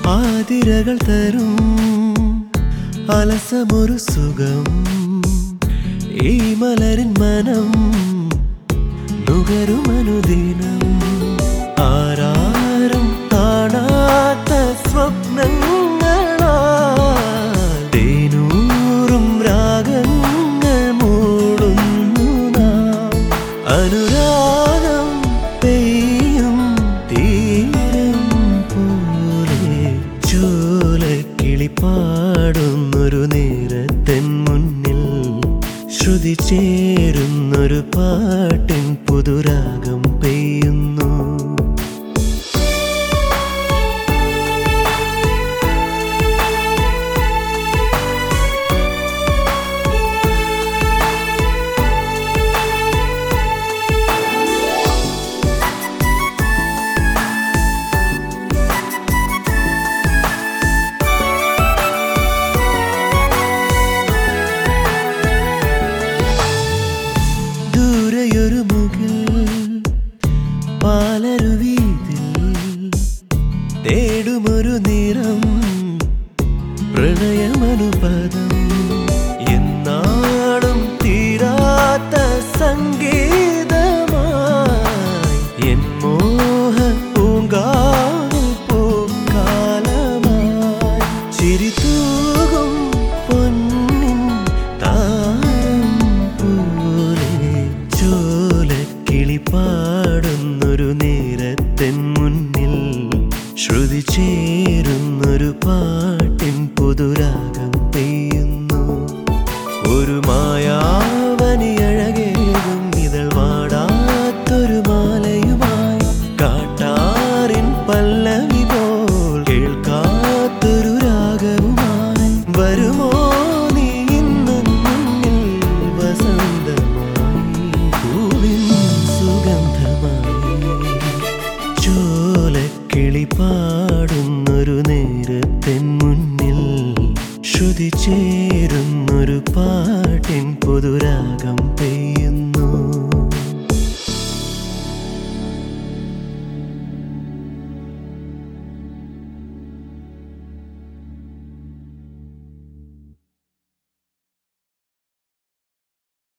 ആതിരകൾ തരും അലസമൊരു സുഖം ഈ മലരിൻ മനം നുകരുമനുദിനം ആരാരും കാണാത്ത സ്വപ്നങ്ങളാ തേനൂറും രാഗങ്ങൾ മൂടുന്നു നാം അനുരാഗം പെയ്യും തീരം പോലെ ചോലക്കിളി പാടുന്നൊരു നേരത്തൻ മുന്നിൽ ശ്രുതി ചേരുന്നൊരു പാട്ടിൻ പുതുരാഗം പെയ്യുന്നു ദൂരെയൊരു മുകിൽ പാലരുവീതിൽ തേടുമൊരു നിറം പ്രണയമനുപദം എന്നാളും തീരാത്ത സംഗീതമായി എൻ മോഹ പൂങ്കാവിൽ പൂക്കാലമായി ചിരി തൂകും പൊന്നിൻ താരം പോലെ ചോലക്കിളി പാടുന്നൊരു നേരത്തൻ മുന്നിൽ ശ്രുതി ചേരുന്നൊരു പാട്ടിൻ പുതുരാഗം പെയ്യുന്നു ഒരു മായാവനി അഴകേകും ഇതൾ വാടാത്തൊരു മാലയുമായി കാട്ടാറിൻ പല്ലവി പോൽ കേൾക്കാത്തൊരു രാഗവുമായി വരുമോ നീ ഇന്നും മുന്നിൽ വസന്തമായി പൂവിൻ സുഗന്ധമായി ചോലക്കിളി പാടുന്നൊരു നേരത്തെൻ മുന്നിൽ ശ്രുതി ചേരുന്നൊരു